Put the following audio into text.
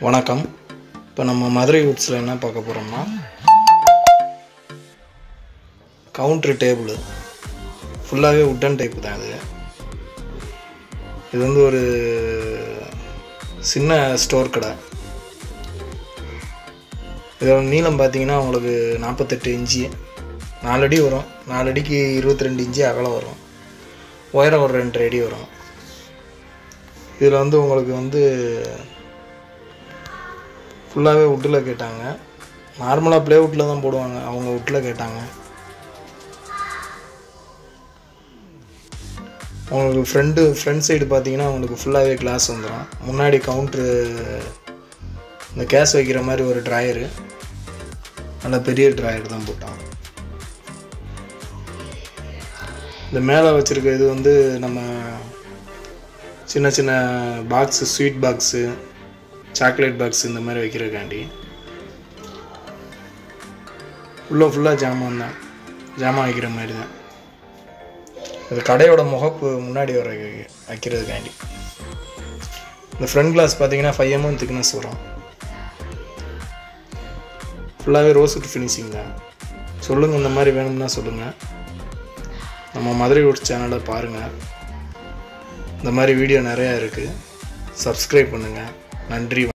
வணக்கம் இப்போ நம்ம மதுரை வுட்ஸில் என்ன பார்க்க போகிறோம்னா கவுண்ட்ரு டேபிள் ஃபுல்லாகவே உட்டன் டைப் தான் இது இது வந்து ஒரு சின்ன ஸ்டோர் கடை இதோட நீளம் பார்த்தீங்கன்னா உங்களுக்கு நாற்பத்தெட்டு இன்ச்சு நாலடி வரும் நாலடிக்கு இருபத்தி ரெண்டு இன்ச்சு அகலம் வரும் உயரம் ஒரு ரெண்டு அடி வரும் இதில் வந்து உங்களுக்கு வந்து ஃபுல்லாகவே வுட்டில் கேட்டாங்க நார்மலாக ப்ளே வுட்டில் தான் போடுவாங்க அவங்க வுட்டில் கேட்டாங்க உங்களுக்கு ஃப்ரண்ட்டு ஃப்ரண்ட் சைடு பார்த்தீங்கன்னா உங்களுக்கு ஃபுல்லாகவே கிளாஸ் வந்துடும் முன்னாடி கவுண்ட்ரு இந்த கேஸ் வைக்கிற மாதிரி ஒரு ட்ராயரு நல்ல பெரிய ட்ராயர் தான் போட்டான் இந்த மேலே வச்சுருக்க இது வந்து நம்ம சின்ன சின்ன box sweet box chocolate box இந்த மாதிரி வைக்கிறதுக்காண்டி உள்ள ஃபுல்லாக ஜாமான் தான் ஜாமான் வைக்கிற மாதிரி தான் இது கடையோட முகப்பு முன்னாடி வர வைக்கிறதுக்காண்டி இந்த ஃப்ரண்ட் கிளாஸ் பார்த்தீங்கன்னா ஃபைவ் எம்எம் திக்னஸ் வரும் ஃபுல்லாகவே ரோஸ்வுட் ஃபினிஷிங் தான் சொல்லுங்கள் இந்த மாதிரி வேணும்னா சொல்லுங்கள் நம்ம மதுரை வுட்ஸ் சேனலை பாருங்கள் இந்த மாதிரி வீடியோ நிறையா இருக்குது சப்ஸ்கிரைப் பண்ணுங்கள் நன்றி